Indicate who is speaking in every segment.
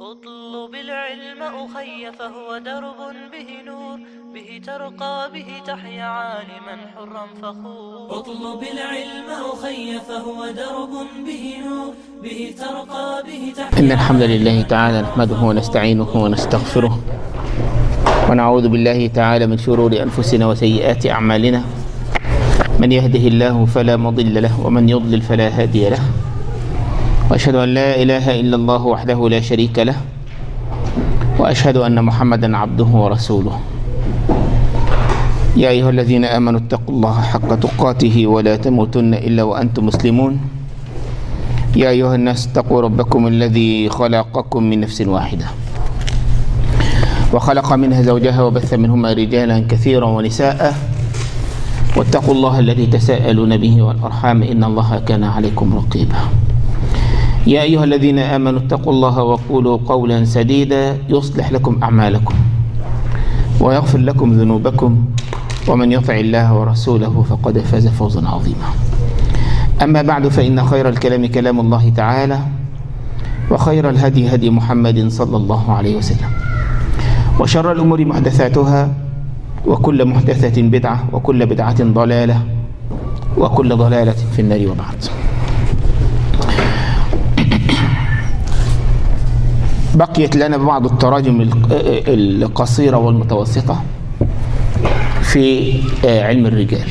Speaker 1: اطلب العلم أخي فهو درب به نور به ترقى به تحيا عالما حرا فخور اطلب العلم أخي فهو درب به نور به ترقى به تحيا
Speaker 2: إن الحمد لله تعالى نحمده ونستعينه ونستغفره ونعوذ بالله تعالى من شرور أنفسنا وسيئات أعمالنا من يهده الله فلا مضل له ومن يضلل فلا هادي له وأشهد أن لا إله إلا الله وحده لا شريك له وأشهد أن محمدا عبده ورسوله يا أيها الذين آمنوا اتقوا الله حق تقاته ولا تموتن إلا وأنتم مسلمون يا أيها الناس اتقوا ربكم الذي خلقكم من نفس واحدة وخلق منها زوجها وبث منهما رجالا كثيرا ونساء واتقوا الله الذي تساءلون به والأرحام إن الله كان عليكم رقيبا يا أيها الذين آمنوا اتقوا الله وقولوا قولا سديدا يصلح لكم أعمالكم ويغفر لكم ذنوبكم ومن يطع الله ورسوله فقد فاز فوزا عظيما أما بعد فإن خير الكلام كلام الله تعالى وخير الهدي هدي محمد صلى الله عليه وسلم وشر الأمور محدثاتها وكل محدثة بدعة وكل بدعة ضلالة وكل ضلالة في النار وبعد بقيت لنا بعض التراجم القصيرة والمتوسطة في علم الرجال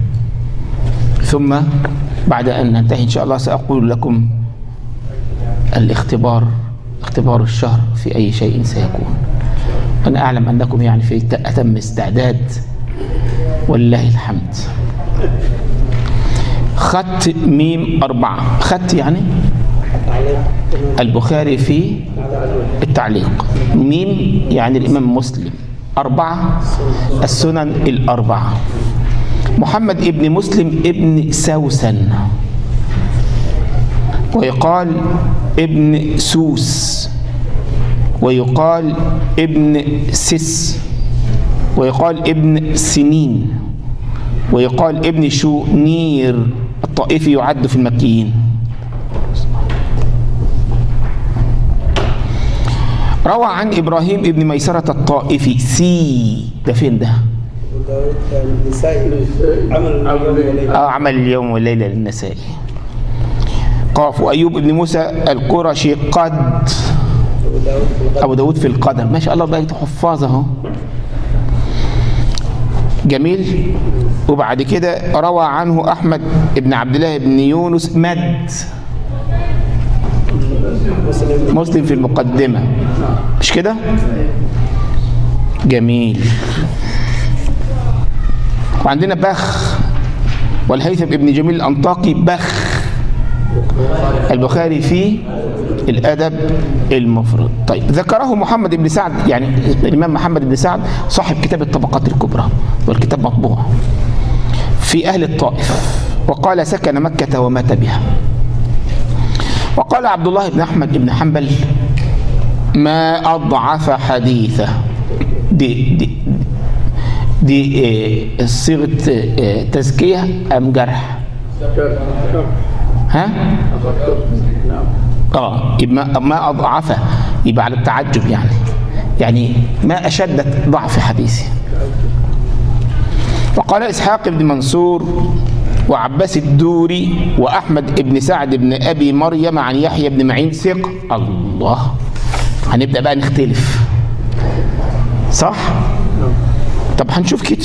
Speaker 2: ثم بعد أن ننتهي إن شاء الله سأقول لكم الاختبار اختبار الشهر في أي شيء سيكون أنا أعلم أنكم يعني في أتم استعداد ولله الحمد خط ميم أربعة خط يعني البخاري في التعليق ميم يعني الإمام مسلم أربعة السنن الأربعة محمد ابن مسلم ابن سوسن ويقال ابن سوس ويقال ابن سس ويقال ابن سنين ويقال ابن شونير الطائفي يعد في المكيين روى عن ابراهيم ابن ميسرة الطائفي سي ده فين ده؟
Speaker 3: عمل
Speaker 2: اه عمل اليوم والليله للنسائي قاف وايوب ابن موسى القرشي قد ابو داود في القدم ما شاء الله بقيت حفاظ اهو جميل وبعد كده روى عنه احمد ابن عبد الله بن يونس مد مسلم في المقدمه مش كده جميل وعندنا بخ والهيثم ابن جميل الأنطاقي بخ البخاري في الأدب المفرد طيب ذكره محمد بن سعد يعني الإمام محمد بن سعد صاحب كتاب الطبقات الكبرى والكتاب مطبوع في أهل الطائف وقال سكن مكة ومات بها وقال عبد الله بن أحمد بن حنبل ما أضعف حديثه دي, دي دي صيغة تزكية أم جرح ها اه يبقى ما أضعفه يبقى على التعجب يعني يعني ما أشد ضعف حديثي وقال إسحاق بن منصور وعباس الدوري وأحمد بن سعد بن أبي مريم عن يحيى بن معين ثق الله هنبدأ بقى نختلف صح؟ طب هنشوف كده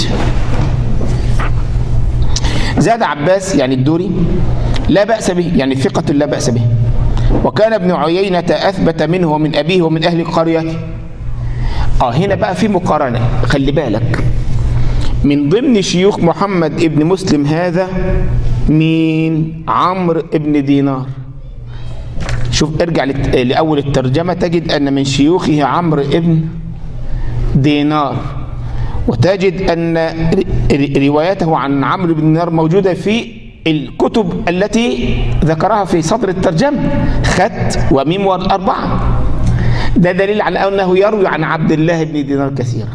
Speaker 2: زاد عباس يعني الدوري لا بأس به يعني ثقة لا بأس به وكان ابن عيينة أثبت منه ومن أبيه ومن أهل قريته آه هنا بقى في مقارنة خلي بالك من ضمن شيوخ محمد ابن مسلم هذا مين عمرو ابن دينار شوف ارجع لأول الترجمة تجد أن من شيوخه عمرو ابن دينار وتجد أن روايته عن عمرو بن دينار موجودة في الكتب التي ذكرها في صدر الترجمة خط وميم والأربعة ده دليل على أنه يروي عن عبد الله بن دينار كثيرا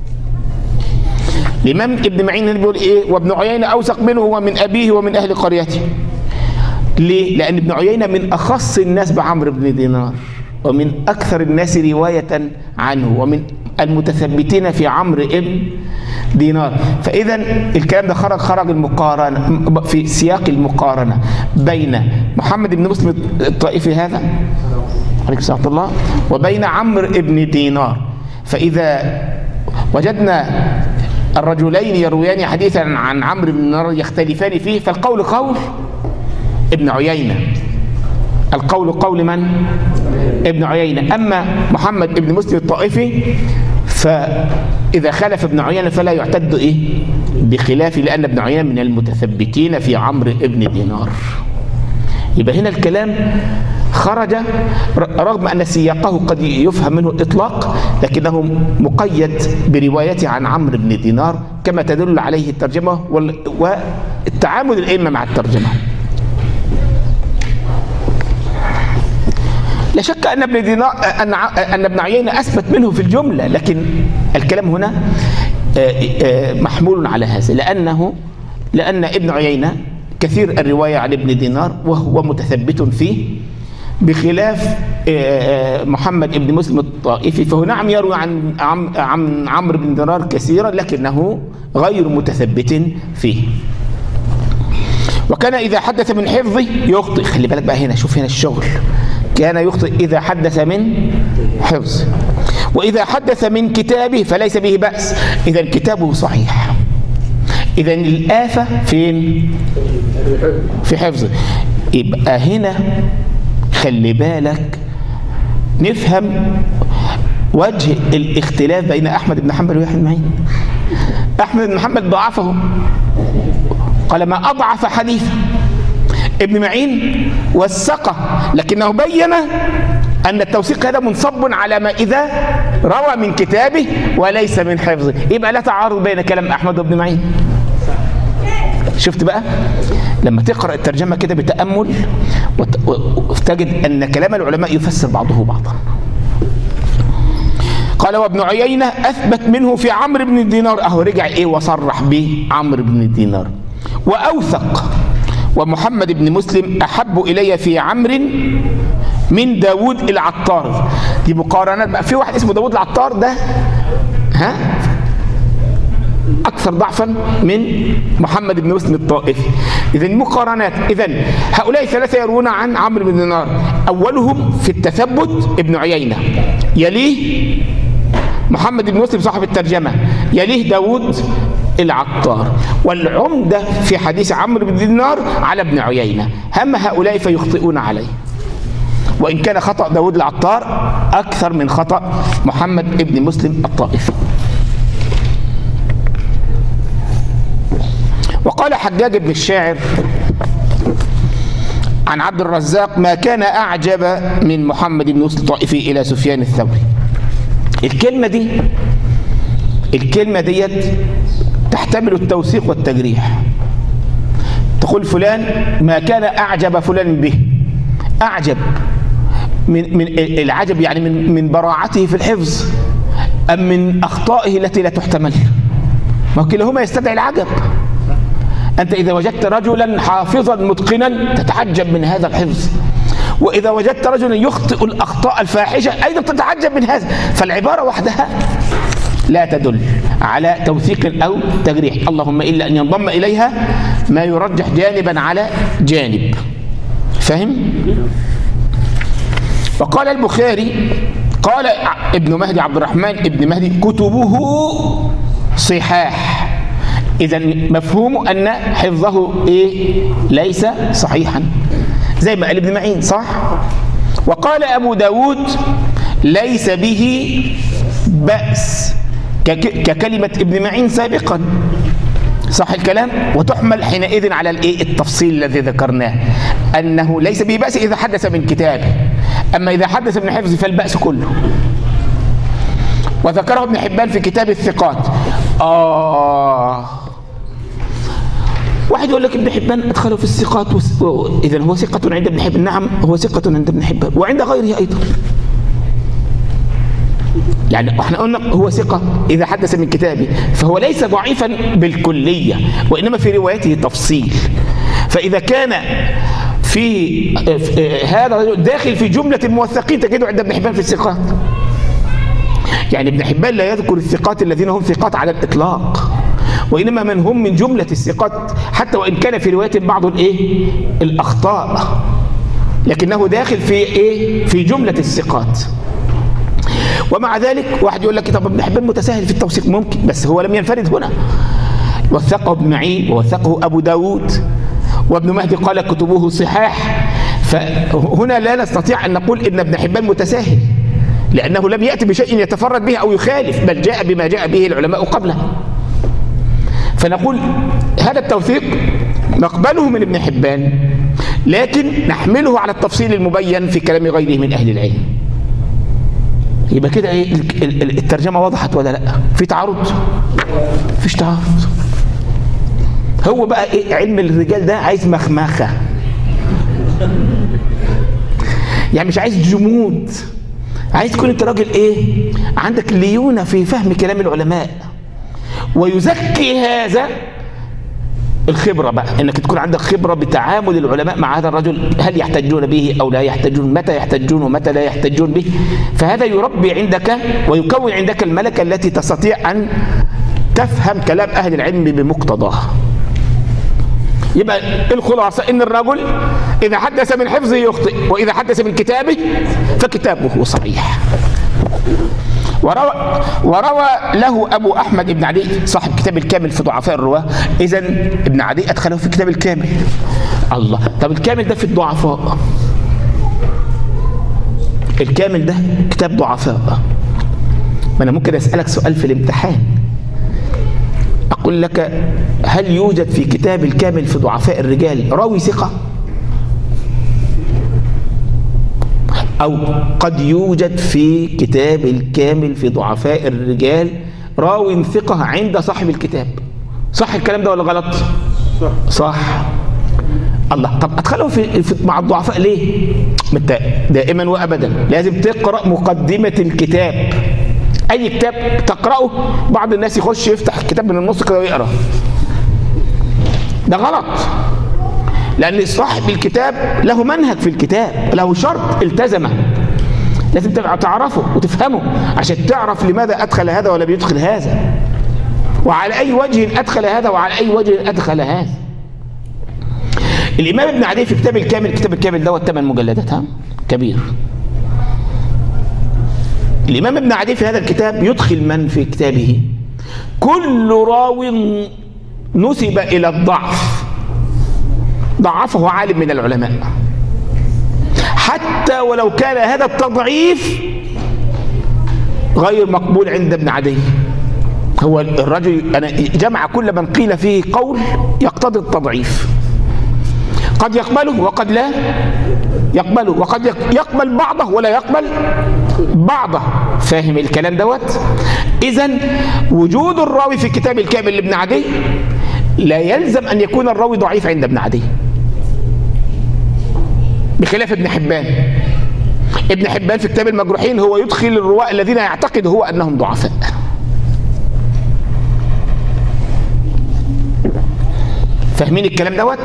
Speaker 2: الإمام ابن معين بيقول إيه وابن عيينة أوثق منه ومن أبيه ومن أهل قريته ليه؟ لأن ابن عيينة من أخص الناس بعمرو بن دينار ومن أكثر الناس رواية عنه ومن المتثبتين في عمرو ابن دينار فإذا الكلام ده خرج خرج المقارنة في سياق المقارنة بين محمد بن مسلم الطائفي هذا عليكم السلام ورحمة الله وبين عمرو ابن دينار فإذا وجدنا الرجلين يرويان حديثا عن عمرو بن دينار يختلفان فيه فالقول قول ابن عيينة القول قول من؟ ابن عيينة أما محمد ابن مسلم الطائفي فإذا خالف ابن عيينة فلا يعتد إيه؟ بخلاف لأن ابن عيينة من المتثبتين في عمرو ابن دينار يبقى هنا الكلام خرج رغم أن سياقه قد يفهم منه الإطلاق لكنه مقيد بروايته عن عمرو بن دينار كما تدل عليه الترجمة والتعامل الأئمة مع الترجمة لا شك ان ابن دينار ان ان ابن عيينه اثبت منه في الجمله لكن الكلام هنا محمول على هذا لانه لان ابن عيينه كثير الروايه عن ابن دينار وهو متثبت فيه بخلاف محمد بن مسلم الطائفي فهو نعم يروي عن عن عمرو بن دينار كثيرا لكنه غير متثبت فيه وكان إذا حدث من حفظه يخطئ خلي بالك بقى هنا شوف هنا الشغل كان يخطئ إذا حدث من حفظ وإذا حدث من كتابه فليس به بأس إذا كتابه صحيح إذا الآفة فين في حفظه يبقى هنا خلي بالك نفهم وجه الاختلاف بين أحمد بن حنبل ويحيى بن معين أحمد بن حنبل ضعفه قال ما أضعف حديثا ابن معين وثقه لكنه بين أن التوثيق هذا منصب على ما إذا روى من كتابه وليس من حفظه يبقى لا تعارض بين كلام أحمد وابن معين شفت بقى لما تقرأ الترجمة كده بتأمل وتجد أن كلام العلماء يفسر بعضه بعضا قال وابن عيينة أثبت منه في عمرو بن دينار أهو رجع إيه وصرح به عمرو بن دينار وأوثق ومحمد بن مسلم أحب إلي في عمرو من داود العطار دي مقارنات بقى في واحد اسمه داود العطار ده ها أكثر ضعفا من محمد بن مسلم الطائفي إذا مقارنات إذا هؤلاء الثلاثة يروون عن عمرو بن دينار أولهم في التثبت ابن عيينة يليه محمد بن مسلم صاحب الترجمة يليه داود العطار والعمدة في حديث عمرو بن دينار على ابن عيينة هم هؤلاء فيخطئون عليه وإن كان خطأ داود العطار أكثر من خطأ محمد بن مسلم الطائفي وقال حجاج بن الشاعر عن عبد الرزاق ما كان أعجب من محمد بن مسلم الطائفي إلى سفيان الثوري الكلمة دي الكلمة ديت تحتمل التوثيق والتجريح تقول فلان ما كان أعجب فلان به أعجب من من العجب يعني من من براعته في الحفظ أم من أخطائه التي لا تحتمل ما كلاهما يستدعي العجب أنت إذا وجدت رجلا حافظا متقنا تتعجب من هذا الحفظ وإذا وجدت رجلا يخطئ الأخطاء الفاحشة أيضا تتعجب من هذا فالعبارة وحدها لا تدل على توثيق أو تجريح اللهم إلا أن ينضم إليها ما يرجح جانبا على جانب فهم؟ وقال البخاري قال ابن مهدي عبد الرحمن ابن مهدي كتبه صحاح إذا مفهوم أن حفظه إيه؟ ليس صحيحا زي ما قال ابن معين صح وقال أبو داود ليس به بأس ككلمة ابن معين سابقا صح الكلام وتحمل حينئذ على الايه التفصيل الذي ذكرناه انه ليس به باس اذا حدث من كتابه اما اذا حدث من حفظ فالباس كله وذكره ابن حبان في كتاب الثقات اه واحد يقول لك ابن حبان ادخله في الثقات و... اذا هو ثقة عند ابن حبان نعم هو ثقة عند ابن حبان وعند غيره ايضا يعني احنا قلنا هو ثقة إذا حدث من كتابه فهو ليس ضعيفا بالكلية وإنما في روايته تفصيل فإذا كان في فيه هذا الرجل داخل في جملة الموثقين تجده عند ابن حبان في الثقات يعني ابن حبان لا يذكر الثقات الذين هم ثقات على الإطلاق وإنما من هم من جملة الثقات حتى وإن كان في رواية بعض الإيه الأخطاء لكنه داخل في إيه في جملة الثقات ومع ذلك واحد يقول لك طب ابن حبان متساهل في التوثيق ممكن بس هو لم ينفرد هنا وثقه ابن معين ووثقه أبو داود وابن مهدي قال كتبه صحاح فهنا لا نستطيع أن نقول إن ابن حبان متساهل لأنه لم يأتي بشيء يتفرد به أو يخالف بل جاء بما جاء به العلماء قبله فنقول هذا التوثيق نقبله من ابن حبان لكن نحمله على التفصيل المبين في كلام غيره من أهل العلم يبقى كده ايه الترجمة وضحت ولا لا في تعارض فيش تعارض هو بقى ايه علم الرجال ده عايز مخمخة يعني مش عايز جمود عايز تكون انت راجل ايه عندك ليونة في فهم كلام العلماء ويزكي هذا الخبرة بقى انك تكون عندك خبرة بتعامل العلماء مع هذا الرجل هل يحتجون به او لا يحتجون متى يحتجون ومتى لا يحتجون به فهذا يربي عندك ويكون عندك الملكة التي تستطيع ان تفهم كلام اهل العلم بمقتضاه يبقى الخلاصة ان الرجل اذا حدث من حفظه يخطئ واذا حدث من كتابه فكتابه صحيح وروى, وروى له أبو أحمد بن عدي صاحب كتاب الكامل في ضعفاء الرواة إذا ابن عدي أدخله في كتاب الكامل الله طب الكامل ده في الضعفاء الكامل ده كتاب ضعفاء ما أنا ممكن أسألك سؤال في الامتحان أقول لك هل يوجد في كتاب الكامل في ضعفاء الرجال راوي ثقة أو قد يوجد في كتاب الكامل في ضعفاء الرجال راو ثقة عند صاحب الكتاب صح الكلام ده ولا غلط صح صح الله طب أدخله في, في مع الضعفاء ليه دائما وأبدا لازم تقرأ مقدمة الكتاب أي كتاب تقرأه بعض الناس يخش يفتح الكتاب من النص كده ويقرأ ده غلط لأن صاحب الكتاب له منهج في الكتاب له شرط التزمه لازم تعرفه وتفهمه عشان تعرف لماذا أدخل هذا ولا بيدخل هذا وعلى أي وجه أدخل هذا وعلى أي وجه أدخل هذا الإمام ابن عدي في كتاب الكامل كتاب الكامل دوت ثمان مجلدات ها كبير الإمام ابن عدي في هذا الكتاب يدخل من في كتابه كل راو نسب إلى الضعف ضعفه عالم من العلماء حتى ولو كان هذا التضعيف غير مقبول عند ابن عدي هو الرجل أنا جمع كل من قيل فيه قول يقتضي التضعيف قد يقبله وقد لا يقبله وقد يقبل بعضه ولا يقبل بعضه فاهم الكلام دوت اذا وجود الراوي في كتاب الكامل لابن عدي لا يلزم ان يكون الراوي ضعيف عند ابن عدي بخلاف ابن حبان ابن حبان في كتاب المجروحين هو يدخل الرواة الذين يعتقد هو انهم ضعفاء فاهمين الكلام دوت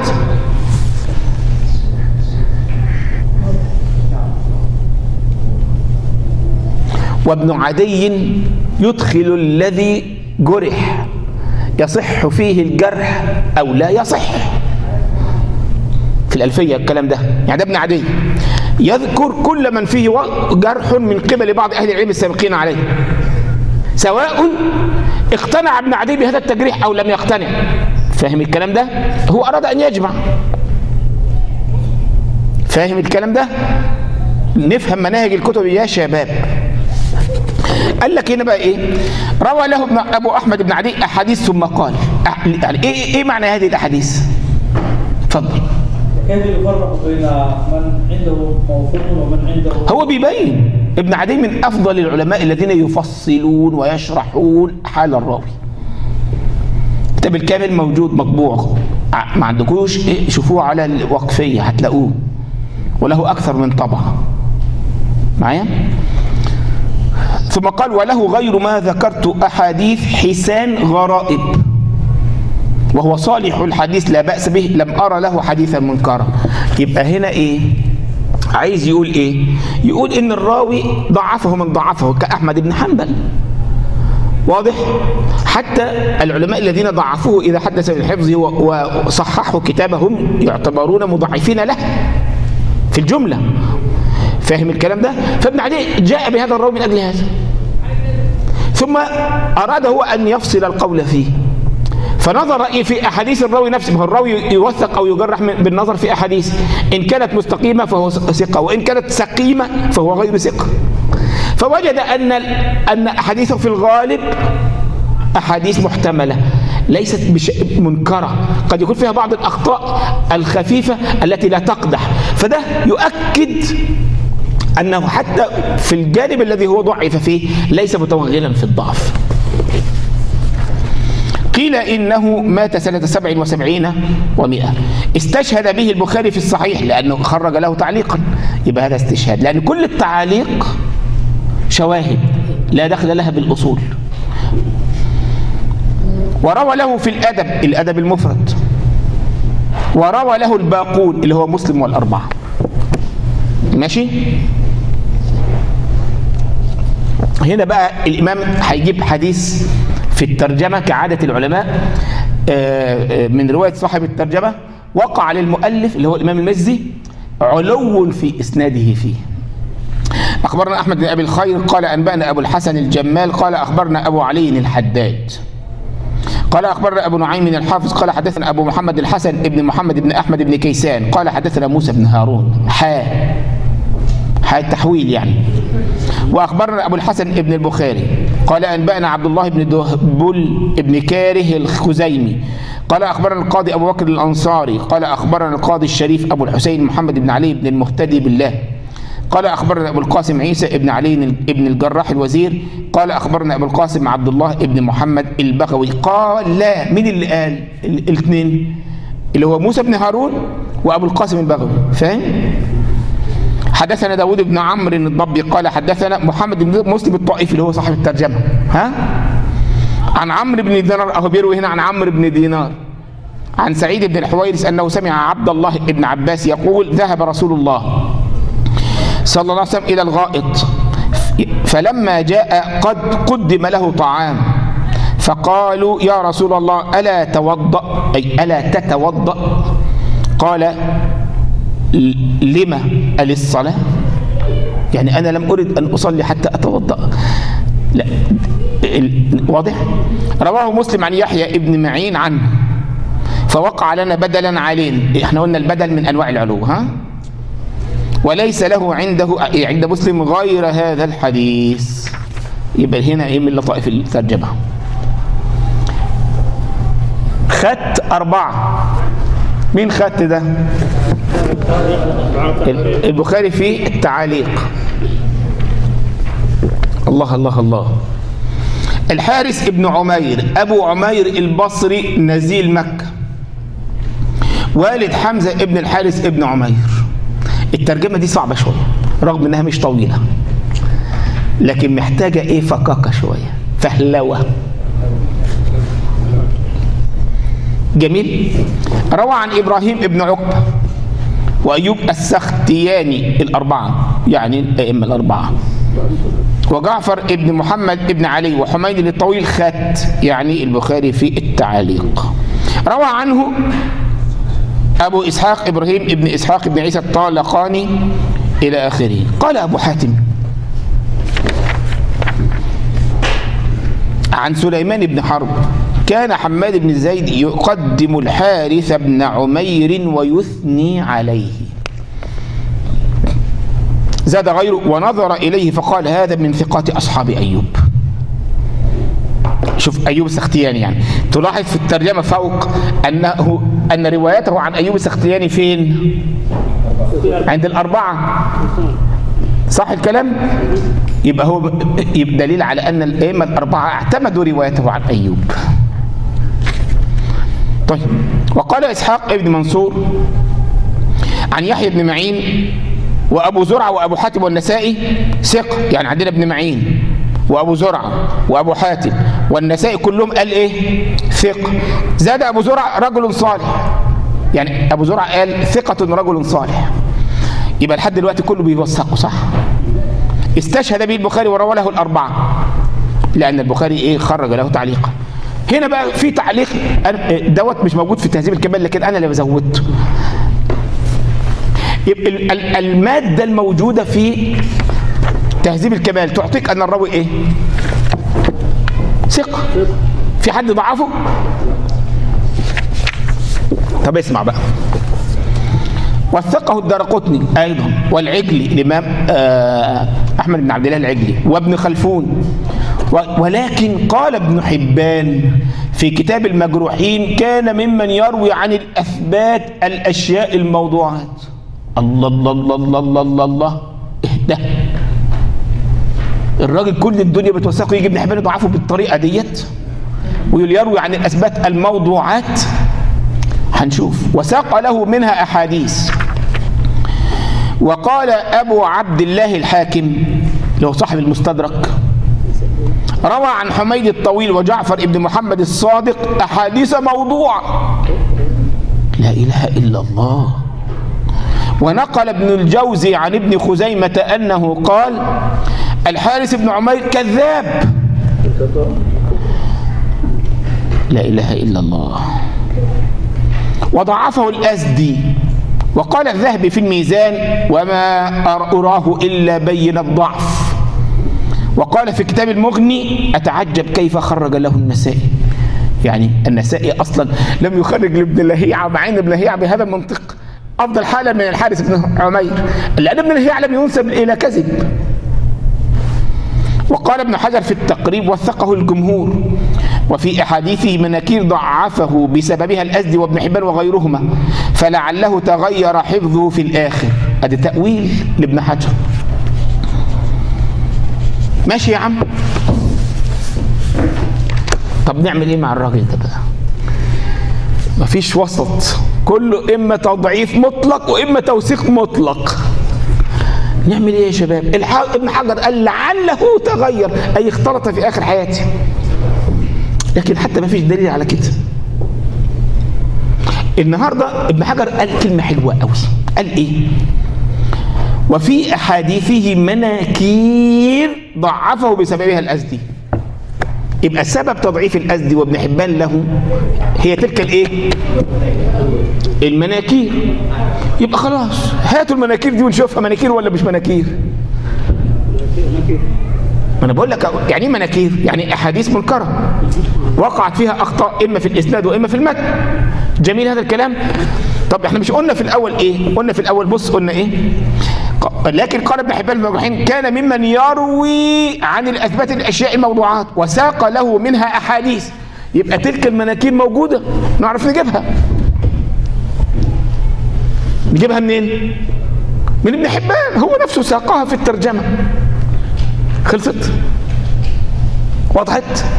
Speaker 2: وابن عدي يدخل الذي جرح يصح فيه الجرح او لا يصح في الألفية الكلام ده يعني ده ابن عدي يذكر كل من فيه جرح من قبل بعض أهل العلم السابقين عليه سواء اقتنع ابن عدي بهذا التجريح أو لم يقتنع فاهم الكلام ده هو أراد أن يجمع فاهم الكلام ده نفهم مناهج الكتب يا شباب قال لك هنا بقى ايه روى له ابن ابو احمد بن عدي احاديث ثم قال يعني ايه ايه معنى هذه الاحاديث اتفضل
Speaker 3: كيف يفرق بين من عنده موثوق ومن عنده
Speaker 2: هو بيبين ابن عدي من افضل العلماء الذين يفصلون ويشرحون حال الراوي كتاب الكامل موجود مطبوع ما عندكوش إيه شوفوه على الوقفيه هتلاقوه وله اكثر من طبعه معايا ثم قال وله غير ما ذكرت احاديث حسان غرائب وهو صالح الحديث لا بأس به لم أرى له حديثا منكرا يبقى هنا ايه عايز يقول ايه يقول ان الراوي ضعفه من ضعفه كاحمد بن حنبل واضح حتى العلماء الذين ضعفوه اذا حدث بالحفظ وصححوا كتابهم يعتبرون مضاعفين له في الجمله فاهم الكلام ده فابن عدي جاء بهذا الراوي من اجل هذا ثم اراد هو ان يفصل القول فيه فنظر في احاديث الراوي نفسه هو الراوي يوثق او يجرح بالنظر في احاديث ان كانت مستقيمه فهو ثقه وان كانت سقيمه فهو غير ثقه فوجد ان ان احاديثه في الغالب احاديث محتمله ليست بش... منكره قد يكون فيها بعض الاخطاء الخفيفه التي لا تقدح فده يؤكد انه حتى في الجانب الذي هو ضعف فيه ليس متوغلا في الضعف قيل إنه مات سنة سبع وسبعين ومئة استشهد به البخاري في الصحيح لأنه خرج له تعليقا يبقى هذا استشهاد لأن كل التعاليق شواهد لا دخل لها بالأصول وروى له في الأدب الأدب المفرد وروى له الباقون اللي هو مسلم والأربعة ماشي هنا بقى الإمام هيجيب حديث في الترجمة كعادة العلماء من رواية صاحب الترجمة وقع للمؤلف اللي هو الإمام المزي علو في إسناده فيه أخبرنا أحمد بن أبي الخير قال أنبأنا أبو الحسن الجمال قال أخبرنا أبو علي الحداد قال أخبرنا أبو نعيم الحافظ قال حدثنا أبو محمد الحسن ابن محمد بن أحمد بن كيسان قال حدثنا موسى بن هارون حا حا التحويل يعني وأخبرنا أبو الحسن ابن البخاري قال أنبأنا عبد الله بن دهبل ابن كاره الخزيمي قال أخبرنا القاضي أبو بكر الأنصاري قال أخبرنا القاضي الشريف أبو الحسين محمد بن علي بن المهتدي بالله قال أخبرنا أبو القاسم عيسى ابن علي ابن الجراح الوزير قال أخبرنا أبو القاسم عبد الله ابن محمد البغوي قال لا مين اللي قال الاثنين اللي هو موسى بن هارون وأبو القاسم البغوي فاهم حدثنا داود بن عمرو الضبي قال حدثنا محمد بن مسلم الطائفي اللي هو صاحب الترجمة ها عن عمرو بن دينار أهو بيروي هنا عن عمرو بن دينار عن سعيد بن الحويرث أنه سمع عبد الله بن عباس يقول ذهب رسول الله صلى الله عليه وسلم إلى الغائط فلما جاء قد قدم له طعام فقالوا يا رسول الله ألا توضأ أي ألا تتوضأ قال لما للصلاة يعني أنا لم أرد أن أصلي حتى أتوضأ لا واضح رواه مسلم عن يحيى ابن معين عنه فوقع لنا بدلا علينا احنا قلنا البدل من انواع العلو ها وليس له عنده عند مسلم غير هذا الحديث يبقى هنا ايه من لطائف الترجمه خط أربعة مين خط ده البخاري فيه التعاليق الله الله الله الحارث ابن عمير أبو عمير البصري نزيل مكة والد حمزة ابن الحارث ابن عمير الترجمة دي صعبة شوية رغم انها مش طويلة لكن محتاجة ايه فكاكة شوية فهلوة جميل روى عن ابراهيم ابن عقبة وايوب السختياني الاربعة يعني الائمة الاربعة وجعفر ابن محمد ابن علي وحميد الطويل خات يعني البخاري في التعاليق روى عنه أبو إسحاق إبراهيم ابن إسحاق ابن عيسى الطالقاني إلى آخره قال أبو حاتم عن سليمان بن حرب كان حماد بن زيد يقدم الحارث بن عمير ويثني عليه زاد غيره ونظر إليه فقال هذا من ثقات أصحاب أيوب شوف أيوب السختياني يعني تلاحظ في الترجمة فوق أنه أن روايته عن أيوب السختياني فين عند الأربعة صح الكلام يبقى هو يبقى دليل على أن الأئمة الأربعة اعتمدوا روايته عن أيوب طيب وقال إسحاق ابن منصور عن يحيى بن معين وأبو زرعة وأبو حاتم والنسائي ثقة يعني عندنا ابن معين وأبو زرعة وأبو حاتم والنسائي كلهم قال إيه ثقة زاد أبو زرعة رجل صالح يعني ابو زرعه قال ثقه رجل صالح يبقى لحد دلوقتي كله بيوثقه صح استشهد به البخاري وروى له الاربعه لان البخاري ايه خرج له تعليقا هنا بقى في تعليق أنا- دوت مش موجود في تهذيب الكمال لكن انا اللي زودته يبقى ال- ال- الماده الموجوده في تهذيب الكمال تعطيك ان الراوي ايه ثقه في حد ضعفه طب اسمع بقى وثقه الدرقطني ايضا والعجلي الامام آه، احمد بن عبد الله العجلي وابن خلفون و- ولكن قال ابن حبان في كتاب المجروحين كان ممن يروي عن الاثبات الاشياء الموضوعات الله الله الله الله الله الله, الله. اهدى الراجل كل الدنيا بتوثقه يجي ابن حبان يضعفه بالطريقه ديت ويقول يروي عن الاثبات الموضوعات هنشوف وساق له منها احاديث وقال ابو عبد الله الحاكم له صاحب المستدرك روى عن حميد الطويل وجعفر ابن محمد الصادق احاديث موضوعه لا اله الا الله ونقل ابن الجوزي عن ابن خزيمه انه قال الحارث بن عمير كذاب لا اله الا الله وضعفه الأزدي وقال الذهبي في الميزان وما أر- أراه إلا بين الضعف وقال في كتاب المغني أتعجب كيف خرج له النسائي يعني النسائي أصلا لم يخرج لابن لهيعة مع أن ابن لهيعة بهذا المنطق أفضل حالة من الحارث بن عمير لأن ابن لهيعة لم ينسب إلى كذب وقال ابن حجر في التقريب وثقه الجمهور وفي احاديثه مناكير ضعفه بسببها الازدي وابن حبان وغيرهما فلعله تغير حفظه في الاخر ادي تاويل لابن حجر ماشي يا عم طب نعمل ايه مع الراجل ده بقى مفيش وسط كله اما تضعيف مطلق واما توثيق مطلق نعمل ايه يا شباب الح- ابن حجر قال لعله تغير اي اختلط في اخر حياته لكن حتى ما فيش دليل على كده النهارده ابن حجر قال كلمه حلوه قوي قال ايه وفي احاديثه مناكير ضعفه بسببها الازدي يبقى سبب تضعيف الازدي وابن حبان له هي تلك الايه المناكير يبقى خلاص هاتوا المناكير دي ونشوفها مناكير ولا مش مناكير ما انا بقول لك يعني ايه مناكير يعني احاديث منكره وقعت فيها اخطاء اما في الاسناد واما في المتن جميل هذا الكلام طب احنا مش قلنا في الاول ايه قلنا في الاول بص قلنا ايه ق- لكن قال ابن حبان المجروحين كان ممن يروي عن الاثبات الاشياء الموضوعات وساق له منها احاديث يبقى تلك المناكير موجوده نعرف نجيبها نجيبها منين من ابن حبان هو نفسه ساقها في الترجمه خلصت وضحت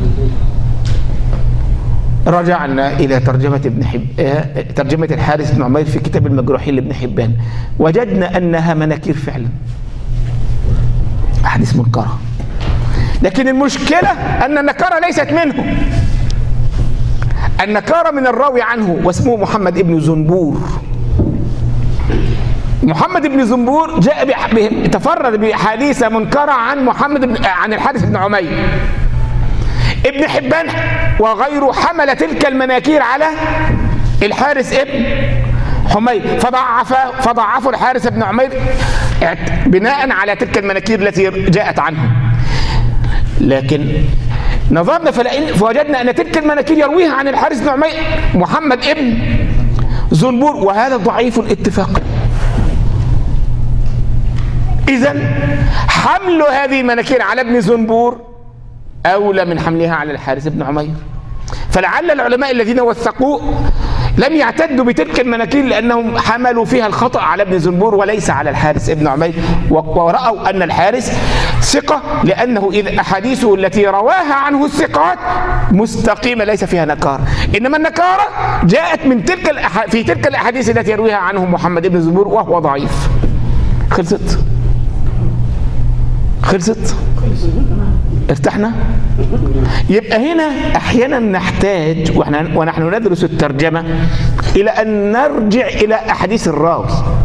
Speaker 2: رجعنا إلى ترجمة ابن حب... آه، ترجمة الحارث بن عمير في كتاب المجروحين لابن حبان وجدنا أنها مناكير فعلا أحاديث منكرة لكن المشكلة أن النكارة ليست منه النكارة من الراوي عنه واسمه محمد ابن زنبور محمد بن زنبور جاء بح- به- تفرد بأحاديث منكرة عن محمد بن عن الحارث بن عمير ابن حبان وغيره حمل تلك المناكير على الحارث ابن حمير فضعف فضعفوا الحارث بن عمير اعت- بناء على تلك المناكير التي جاءت عنه لكن نظرنا فلقينا فوجدنا ان تلك المناكير يرويها عن الحارث بن عمير محمد ابن زنبور وهذا ضعيف اتفاقا اذا حمل هذه المناكير على ابن زنبور اولى من حملها على الحارث بن عمير فلعل العلماء الذين وثقوه لم يعتدوا بتلك المناكير لانهم حملوا فيها الخطا على ابن زنبور وليس على الحارث ابن عمير و- وراوا ان الحارث ثقه لانه اذا احاديثه التي رواها عنه الثقات مستقيمه ليس فيها نكاره انما النكاره جاءت من تلك الأح... في تلك الاحاديث التي يرويها عنه محمد بن زنبور وهو ضعيف خلصت خلصت ارتحنا يبقى هنا احيانا نحتاج واحنا ونحن ندرس الترجمه إلى أن نرجع إلى أحاديث الراوي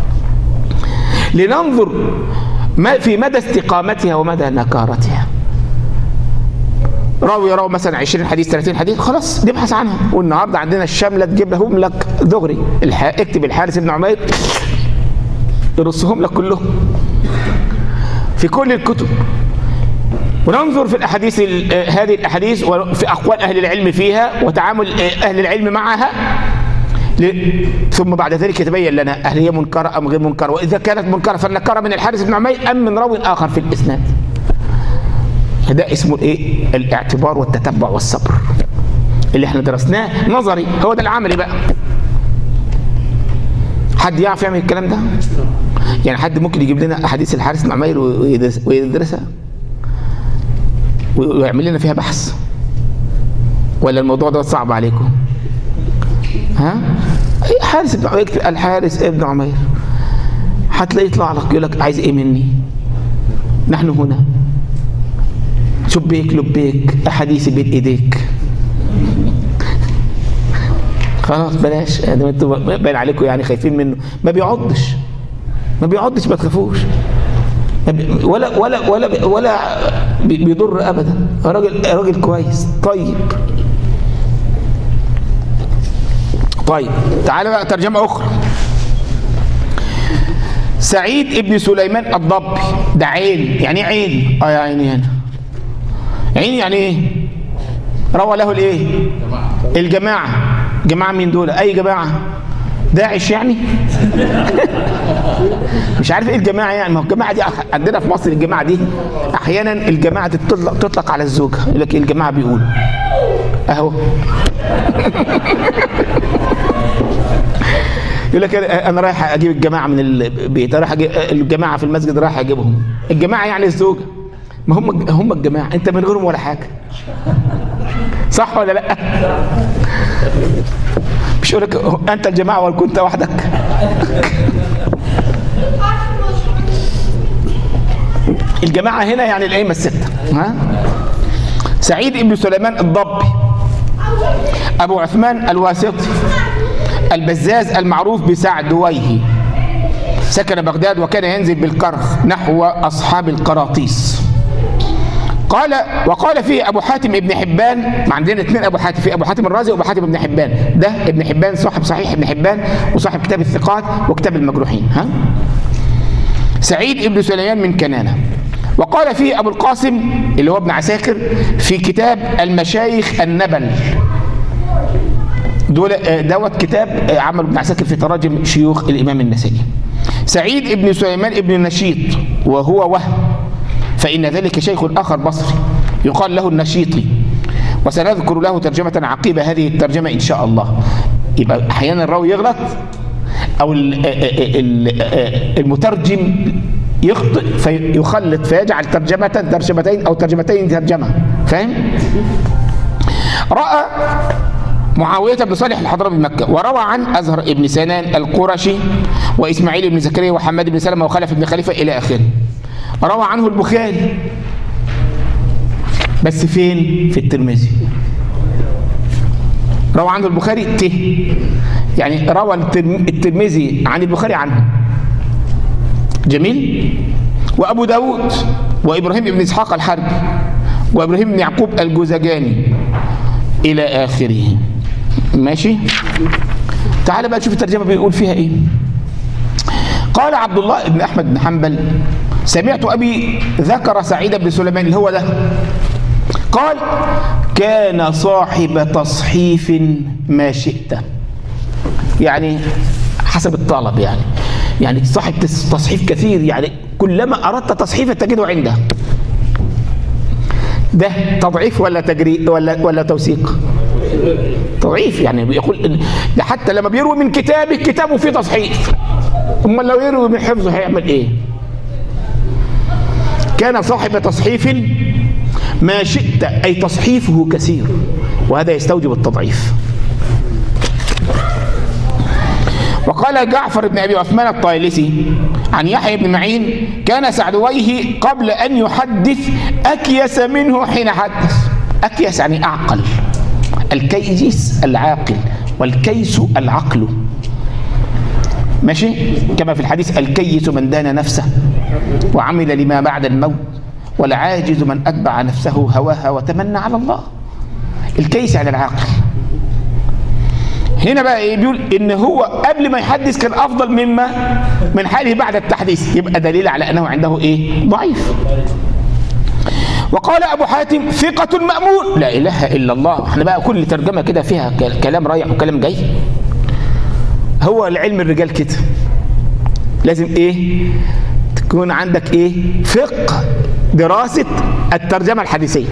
Speaker 2: لننظر ما في مدى استقامتها ومدى نكارتها راوي راوي مثلا 20 حديث 30 حديث خلاص نبحث عنها والنهارده عندنا الشامله تجيب لهم لك دغري الح... اكتب الحارث بن عمير يرصهم لك كلهم في كل الكتب وننظر في الاحاديث ال- هذه الاحاديث وفي اقوال اهل العلم فيها وتعامل اهل العلم معها ل- ثم بعد ذلك يتبين لنا هل هي منكره ام غير منكره واذا كانت منكره فالنكره من الحارث بن عمير ام من راو اخر في الاسناد ده اسمه الايه الاعتبار والتتبع والصبر اللي احنا درسناه نظري هو ده العملي بقى حد يعرف يعمل الكلام ده يعني حد ممكن يجيب لنا احاديث الحارث بن عمير ويدرس- ويدرسها ويعمل لنا فيها بحث ولا الموضوع ده صعب عليكم ها أي حارس بن عمير يكتب الحارس ابن عمير هتلاقيه يطلع لك يقول لك عايز ايه مني نحن هنا شبيك لبيك احاديثي بين ايديك خلاص بلاش ده انتوا باين عليكم يعني خايفين منه ما بيعضش ما بيعضش ما تخافوش ما بي- ولا ولا ولا ولا بي- بيضر ابدا راجل راجل كويس طيب طيب تعالى بقى ترجمه اخرى سعيد ابن سليمان الضبي ده عين يعني ايه عين اه يا عيني هنا عين يعني ايه روى له الايه الجماعه جماعه مين دول اي جماعه داعش يعني مش عارف ايه الجماعه يعني ما هو الجماعه دي أح- عندنا في مصر الجماعه دي احيانا الجماعه دي تطلق, تطلق على الزوجه يقول لك إيه الجماعه بيقولوا اهو يقول لك أنا- انا رايح اجيب الجماعه من البيت رايح اجيب الجماعه في المسجد رايح اجيبهم الجماعه يعني الزوجه ما هم هم الجماعه انت من غيرهم ولا حاجه صح ولا لا مش يقول لك انت الجماعه ولا كنت وحدك الجماعه هنا يعني الائمه السته ها سعيد بن سليمان الضبي ابو عثمان الواسطي البزاز المعروف بسعدويه سكن بغداد وكان ينزل بالكرخ نحو اصحاب القراطيس قال وقال فيه ابو حاتم ابن حبان ما عندنا اثنين ابو حاتم في ابو حاتم الرازي وابو حاتم ابن حبان ده ابن حبان صاحب صحيح ابن حبان وصاحب كتاب الثقات وكتاب المجروحين ها سعيد ابن سليمان من كنانه وقال فيه ابو القاسم اللي هو ابن عساكر في كتاب المشايخ النبل دول آه، دوت كتاب آه، عمل ابن عساكر في تراجم شيوخ الامام النسائي سعيد ابن سليمان ابن النشيط وهو وهم فإن ذلك شيخ آخر بصري يقال له النشيطي وسنذكر له ترجمة عقيبة هذه الترجمة إن شاء الله يبقى أحيانا الراوي يغلط أو ال- ال- المترجم يخطئ فيخلط فيجعل ترجمة ترجمتين أو ترجمتين ترجمة فاهم؟ رأى معاوية بن صالح الحضرمي بمكة وروى عن أزهر بن سنان القرشي وإسماعيل بن زكريا وحماد بن سلمة وخلف بن خليفة إلى آخره روى عنه البخاري بس فين في الترمذي روى عنه البخاري ت يعني روى الترم- الترمذي عن البخاري عنه جميل وأبو داود وإبراهيم بن إسحاق الحربي وإبراهيم بن يعقوب الجوزجاني إلى آخره ماشي تعال بقى شوف الترجمة بيقول فيها إيه قال عبد الله بن أحمد بن حنبل سمعت أبي ذكر سعيد بن سليمان اللي هو ده قال كان صاحب تصحيف ما شئت يعني حسب الطلب يعني يعني صاحب تس- تصحيف كثير يعني كلما أردت تصحيفا تجده عنده ده تضعيف ولا تجري ولا ولا توثيق تضعيف يعني بيقول إن- ده حتى لما بيروي من كتابه كتابه فيه تصحيف امال لو يروي من حفظه هيعمل ايه كان صاحب تصحيف ما شئت اي تصحيفه كثير وهذا يستوجب التضعيف وقال جعفر بن ابي عثمان الطايلسي عن يحيى بن معين كان سعدويه قبل ان يحدث اكيس منه حين حدث اكيس يعني اعقل الكيس العاقل والكيس العقل ماشي كما في الحديث الكيس من دان نفسه وعمل لما بعد الموت والعاجز من أتبع نفسه هواها وتمنى على الله الكيس على العقل هنا بقى ايه بيقول ان هو قبل ما يحدث كان افضل مما من حاله بعد التحديث يبقى دليل على انه عنده ايه ضعيف وقال ابو حاتم ثقة مأمون لا اله الا الله احنا بقى كل ترجمة كده فيها ك- كلام رايح وكلام جاي هو العلم الرجال كده لازم ايه تكون عندك ايه فقه دراسة الترجمة الحديثية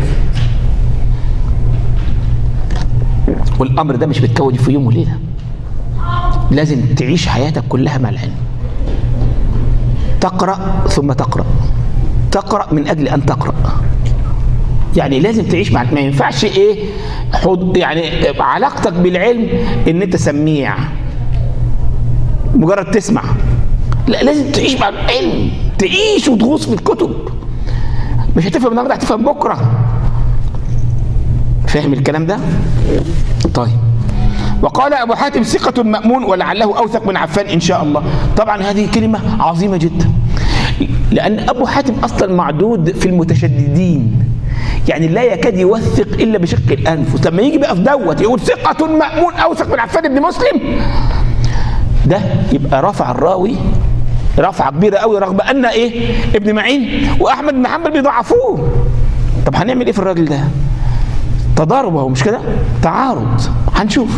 Speaker 2: والامر ده مش بيتكون في يوم وليله لازم تعيش حياتك كلها مع العلم تقرا ثم تقرا تقرا من اجل ان تقرا يعني لازم تعيش مع ما ينفعش ايه حض يعني علاقتك بالعلم ان انت سميع مجرد تسمع لا لازم تعيش مع العلم تعيش وتغوص في الكتب مش هتفهم النهارده هتفهم بكره فاهم الكلام ده طيب وقال أبو حاتم ثقة مأمون ولعله أوثق من عفان إن شاء الله طبعا هذه كلمة عظيمة جدا لأن أبو حاتم أصلا معدود في المتشددين يعني لا يكاد يوثق إلا بشق الأنفس لما يجي بقى في دوت يقول ثقة مأمون أوثق من عفان بن مسلم ده يبقى رفع الراوي رفعة كبيرة قوي رغم أن إيه ابن معين وأحمد بن حنبل بيضعفوه طب هنعمل إيه في الراجل ده تضارب اهو مش كده تعارض هنشوف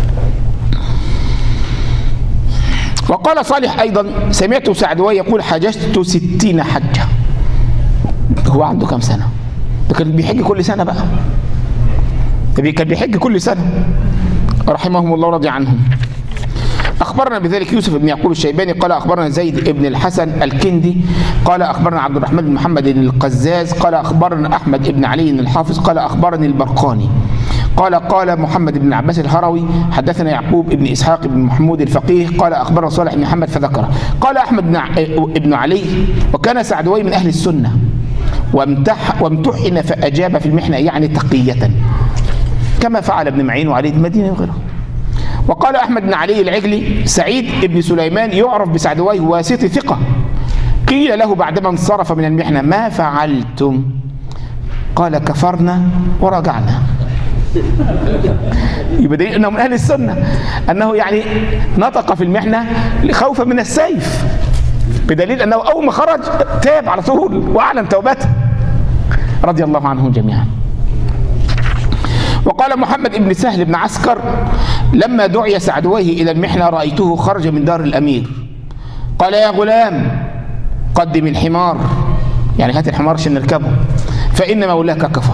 Speaker 2: وقال صالح ايضا سمعت سعدوي يقول حججت ستين حجة هو عنده كم سنة ده كان بيحج كل سنة بقى ده كان بيحج كل سنة رحمهم الله ورضي عنهم أخبرنا بذلك يوسف بن يعقوب الشيباني قال أخبرنا زيد بن الحسن الكندي قال أخبرنا عبد الرحمن بن محمد القزاز قال أخبرنا أحمد بن علي الحافظ قال أخبرني البرقاني قال قال محمد بن عباس الهروي حدثنا يعقوب بن إسحاق بن محمود الفقيه قال أخبرنا صالح بن محمد فذكره قال أحمد بن ع- بن علي وكان سعدوي من أهل السنة وامتح وامتحن فأجاب في المحنة يعني تقية كما فعل ابن معين وعلي المدينة وغيره وقال أحمد بن علي العجلي سعيد بن سليمان يعرف بسعدويه واسطي ثقة قيل له بعدما انصرف من المحنة ما فعلتم قال كفرنا ورجعنا يبقى دليل انه من اهل السنه انه يعني نطق في المحنه خوفا من السيف بدليل انه اول ما خرج تاب على طول واعلن توبته رضي الله عنهم جميعا وقال محمد بن سهل بن عسكر لما دعي سعدويه إلى المحنة رأيته خرج من دار الأمير قال يا غلام قدم الحمار يعني هات الحمار عشان نركبه فإن مولاك كفر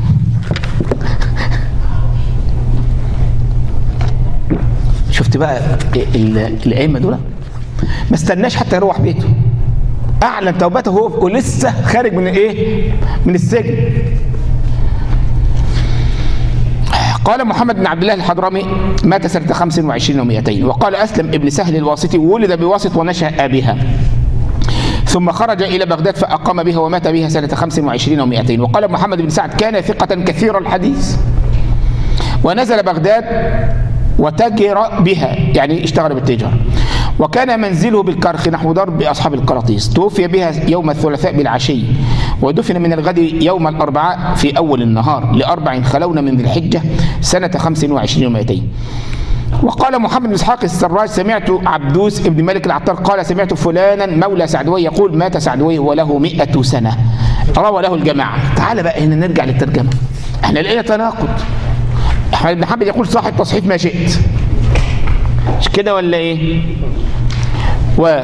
Speaker 2: شفت بقى ال- الأئمة دول ما استناش حتى يروح بيته أعلن توبته هو ولسه خارج من إيه من السجن قال محمد بن عبد الله الحضرمي مات سنة 25 و200 وقال أسلم ابن سهل الواسطي ولد بواسط ونشأ بها ثم خرج إلى بغداد فأقام بها ومات بها سنة 25 و200 وقال محمد بن سعد كان ثقة كثير الحديث ونزل بغداد وتجر بها يعني اشتغل بالتجارة وكان منزله بالكرخ نحو درب أصحاب القراطيس توفي بها يوم الثلاثاء بالعشي ودفن من الغد يوم الأربعاء في أول النهار لأربع خلون من ذي الحجة سنة 25 و200 وقال محمد بن اسحاق السراج سمعت عبدوس بن مالك العطار قال سمعت فلانا مولى سعدوي يقول مات سعدوي وله مئة سنة روى له الجماعة تعال بقى هنا نرجع للترجمة احنا لقينا تناقض احمد بن حنبل يقول صاحب تصحيف ما شئت مش كده ولا ايه و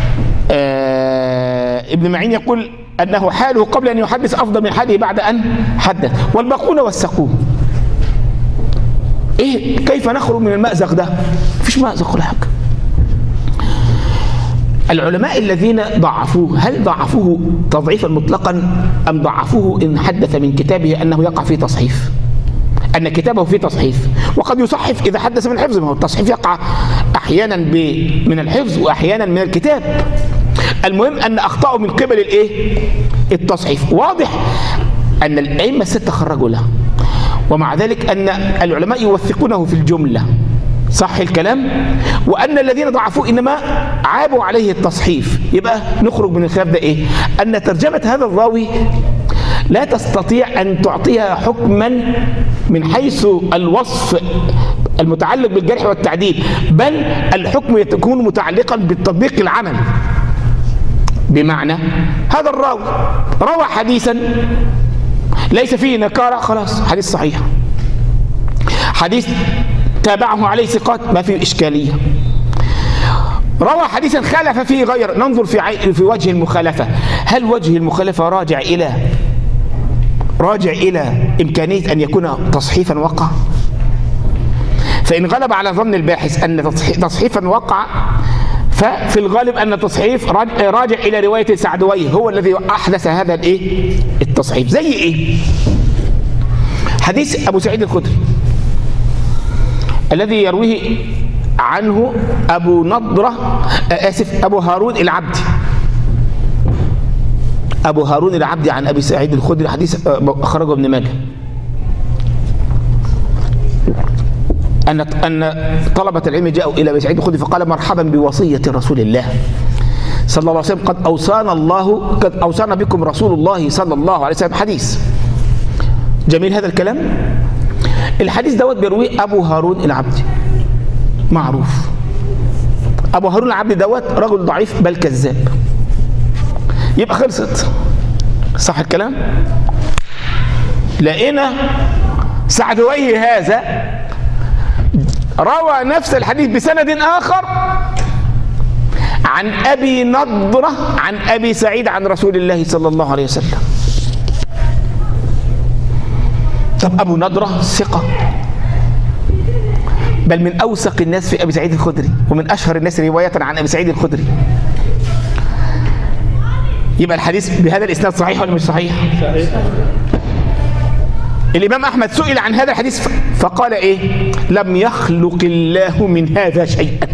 Speaker 2: آه ابن معين يقول انه حاله قبل ان يحدث افضل من حاله بعد ان حدث والباقون وثقوه ايه كيف نخرج من المأزق ده مفيش مأزق ولا حاجه العلماء الذين ضعفوه هل ضعفوه تضعيفا مطلقا ام ضعفوه ان حدث من كتابه انه يقع في تصحيف ان كتابه فيه تصحيف وقد يصحف اذا حدث من الحفظ ما هو التصحيف يقع احيانا ب من الحفظ واحيانا من الكتاب المهم ان اخطاوا من قبل الايه التصحيف واضح ان الائمه السته خرجوا له ومع ذلك ان العلماء يوثقونه في الجمله صح الكلام وأن الذين ضعفوه إنما عابوا عليه التصحيف يبقى نخرج من الخلاف ده إيه أن ترجمة هذا الراوي لا تستطيع أن تعطيها حكما من حيث الوصف المتعلق بالجرح والتعديل بل الحكم يكون متعلقا بالتطبيق العملي بمعنى هذا الراوي روى حديثا ليس فيه نكارة خلاص حديث صحيح حديث تابعه عليه ثقات ما فيه إشكالية روى حديثا خالف فيه غير ننظر في عي... في وجه المخالفة هل وجه المخالفة راجع إلى راجع إلى إمكانية أن يكون تصحيفا وقع فإن غلب على ظن الباحث أن تصحيفا وقع ففي الغالب أن التصحيف راجع إلى رواية سعدويه هو الذي أحدث هذا الإيه؟ التصحيف زي إيه؟ حديث أبو سعيد الخدري الذي يرويه عنه أبو نضرة آسف أبو هارون العبدي أبو هارون العبدي عن أبي سعيد الخدري حديث أخرجه ابن ماجه أن أن طلبة العلم جاءوا إلى أبي سعيد الخدري فقال مرحبا بوصية رسول الله صلى الله عليه وسلم قد أوصانا الله قد أوصانا بكم رسول الله صلى الله عليه وسلم حديث جميل هذا الكلام الحديث دوت بيرويه أبو هارون العبدي معروف أبو هارون العبدي دوت رجل ضعيف بل كذاب يبقى خلصت صح الكلام لقينا سعدويه هذا روى نفس الحديث بسند آخر عن أبي نضرة عن أبي سعيد عن رسول الله صلى الله عليه وسلم طب أبو نضرة ثقة بل من أوثق الناس في أبي سعيد الخدري ومن أشهر الناس رواية عن أبي سعيد الخدري يبقى الحديث بهذا الإسناد صحيح ولا مش صحيح؟
Speaker 3: صحيح
Speaker 2: الإمام أحمد سئل عن هذا الحديث فقال إيه لم يخلق الله من هذا شيئا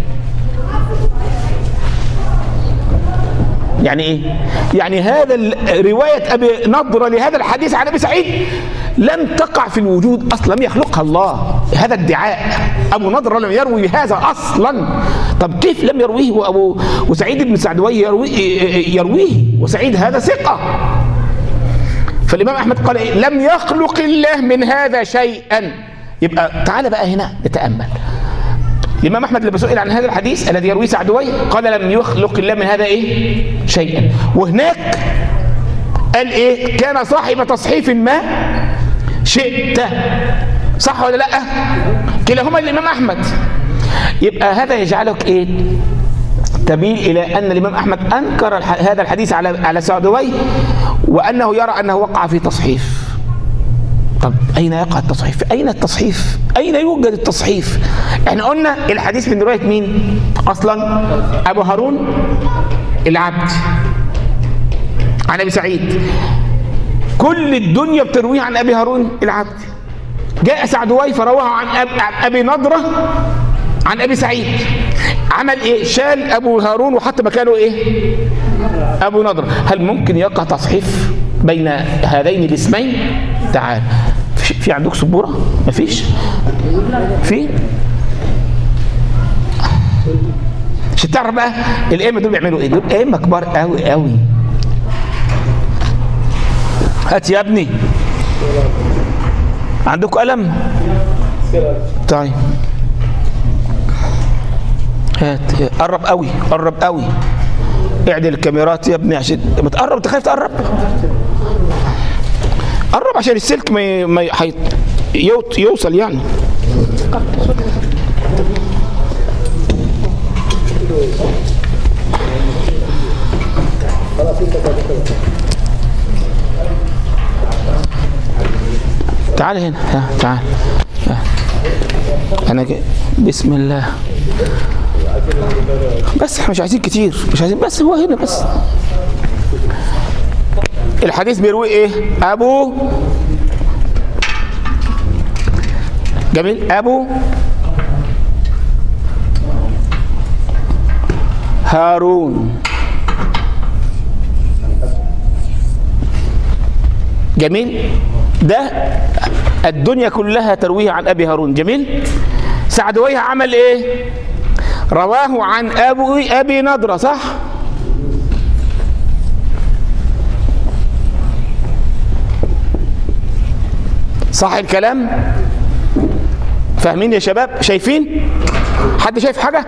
Speaker 2: يعني إيه يعني هذا رواية أبي نضرة لهذا الحديث عن أبي سعيد لم تقع في الوجود أصلا لم يخلقها الله هذا ادعاء أبو نضرة لم يروي هذا أصلا طب كيف لم يرويه وأبو وسعيد بن سعدويه يرويه, يرويه وسعيد هذا ثقة فالإمام أحمد قال إيه؟ لم يخلق الله من هذا شيئا يبقى تعال بقى هنا نتأمل الإمام أحمد لما سئل عن هذا الحديث الذي يرويه سعدوي قال لم يخلق الله من هذا إيه شيئا وهناك قال إيه كان صاحب تصحيف ما شئت صح ولا لا كلاهما الإمام أحمد يبقى هذا يجعلك إيه تميل إلى أن الإمام أحمد أنكر هذا الحديث على على سعدوي وأنه يرى أنه وقع في تصحيف طب أين يقع التصحيف؟ أين التصحيف؟ أين يوجد التصحيف؟ احنا قلنا الحديث من رواية مين؟ أصلا أبو هارون العبد عن أبي سعيد كل الدنيا بترويه عن أبي هارون العبد جاء سعدوي فرواه عن أب... أبي نضرة عن أبي سعيد عمل إيه؟ شال أبو هارون وحط مكانه إيه؟ أبو نضرة هل ممكن يقع تصحيف بين هذين الاسمين؟ تعال في, في عندك سبورة؟ مفيش؟ في؟ عشان تعرف بقى الأئمة دول بيعملوا إيه؟ دول أئمة كبار قوي قوي هات يا ابني عندكم قلم؟ طيب هات قرب قوي قرب قوي اعدل الكاميرات يا ابني عشان ما تقرب انت خايف تقرب قرب عشان السلك ما ي... ما ي... حي... يوت... يوصل يعني تعال هنا ها تعال ها. انا ج... بسم الله بس احنا مش عايزين كتير مش عايزين بس هو هنا بس الحديث بيروي ايه ابو جميل ابو هارون جميل ده الدنيا كلها ترويه عن ابي هارون جميل سعدويه عمل ايه رواه عن ابو ابي نضره صح صح الكلام فاهمين يا شباب شايفين حد شايف حاجه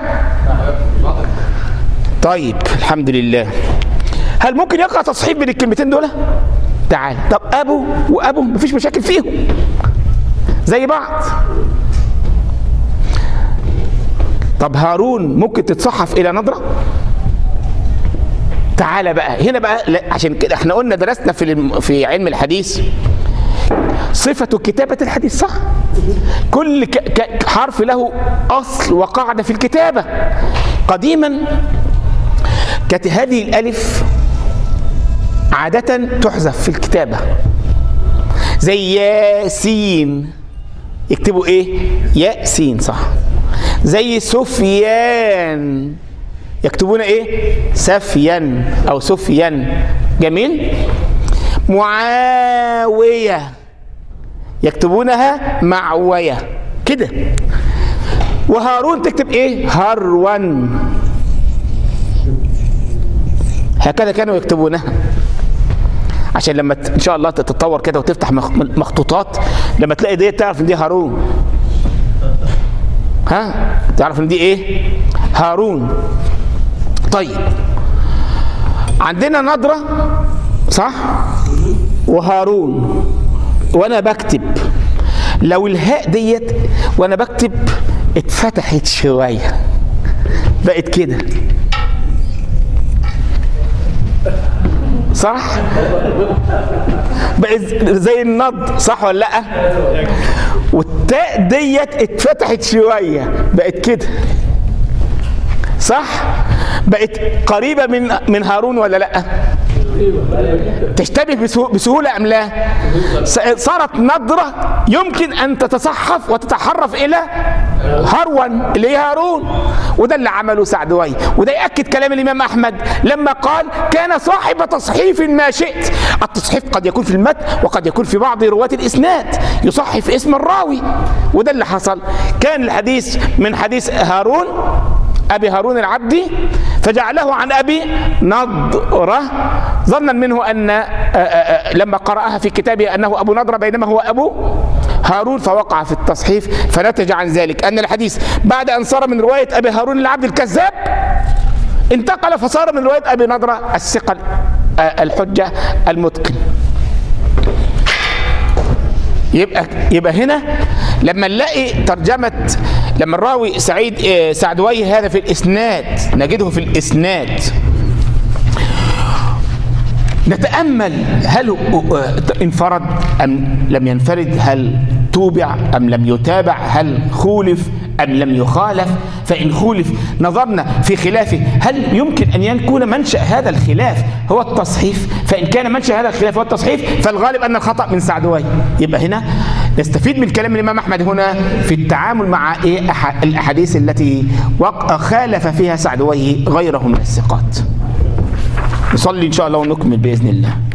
Speaker 2: طيب الحمد لله هل ممكن يقع تصحيح بين الكلمتين دول تعال طب ابو وابو مفيش مشاكل فيهم زي بعض طب هارون ممكن تتصحف الى نظره تعالى بقى هنا بقى لا عشان كده احنا قلنا درسنا في الم- في علم الحديث صفة كتابة الحديث صح كل ك ك حرف له أصل وقاعدة في الكتابة قديما كانت هذه الألف عادة تحذف في الكتابة زي ياسين يكتبوا ايه ياسين صح زي سفيان يكتبون ايه سفيان او سفيان جميل معاوية يكتبونها معوية كده وهارون تكتب ايه هرون هكذا كانوا يكتبونها عشان لما ت- ان شاء الله تتطور كده وتفتح مخ- مخطوطات لما تلاقي دي تعرف ان دي هارون ها تعرف ان دي ايه هارون طيب عندنا نضرة صح وهارون وانا بكتب لو الهاء ديت وانا بكتب اتفتحت شويه بقت كده صح بقت زي النض صح ولا لا والتاء ديت اتفتحت شويه بقت كده صح بقت قريبه من من هارون ولا لا تشتبه بسهو- بسهوله ام لا س- صارت نضره يمكن ان تتصحف وتتحرف الى هرون اللي هي هارون وده اللي عمله سعدوي وده ياكد كلام الامام احمد لما قال كان صاحب تصحيف ما شئت التصحيف قد يكون في المتن وقد يكون في بعض رواة الاسناد يصحف اسم الراوي وده اللي حصل كان الحديث من حديث هارون أبي هارون العبدي فجعله عن أبي نضرة ظنا منه أن آه، آه، آه، لما قرأها في كتابه أنه أبو نضرة بينما هو أبو هارون فوقع في التصحيف فنتج عن ذلك أن الحديث بعد أن صار من رواية أبي هارون العبد الكذاب انتقل فصار من رواية أبي نضرة الثقل آه، الحجة المتقن يبقى يبقى هنا لما نلاقي ترجمة لما الراوي سعيد آه، سعدوي هذا في الإسناد نجده في الإسناد نتأمل هل آه، انفرد أم لم ينفرد هل توبع أم لم يتابع هل خولف أم لم يخالف فإن خولف نظرنا في خلافه هل يمكن أن يكون منشأ هذا الخلاف هو التصحيف فإن كان منشأ هذا الخلاف هو التصحيف فالغالب أن الخطأ من سعدوي يبقى هنا نستفيد من كلام الإمام أحمد هنا في التعامل مع إيه أح- الأحاديث التي وق- خالف فيها سعدوي غيره من الثقات نصلي إن شاء الله ونكمل بإذن الله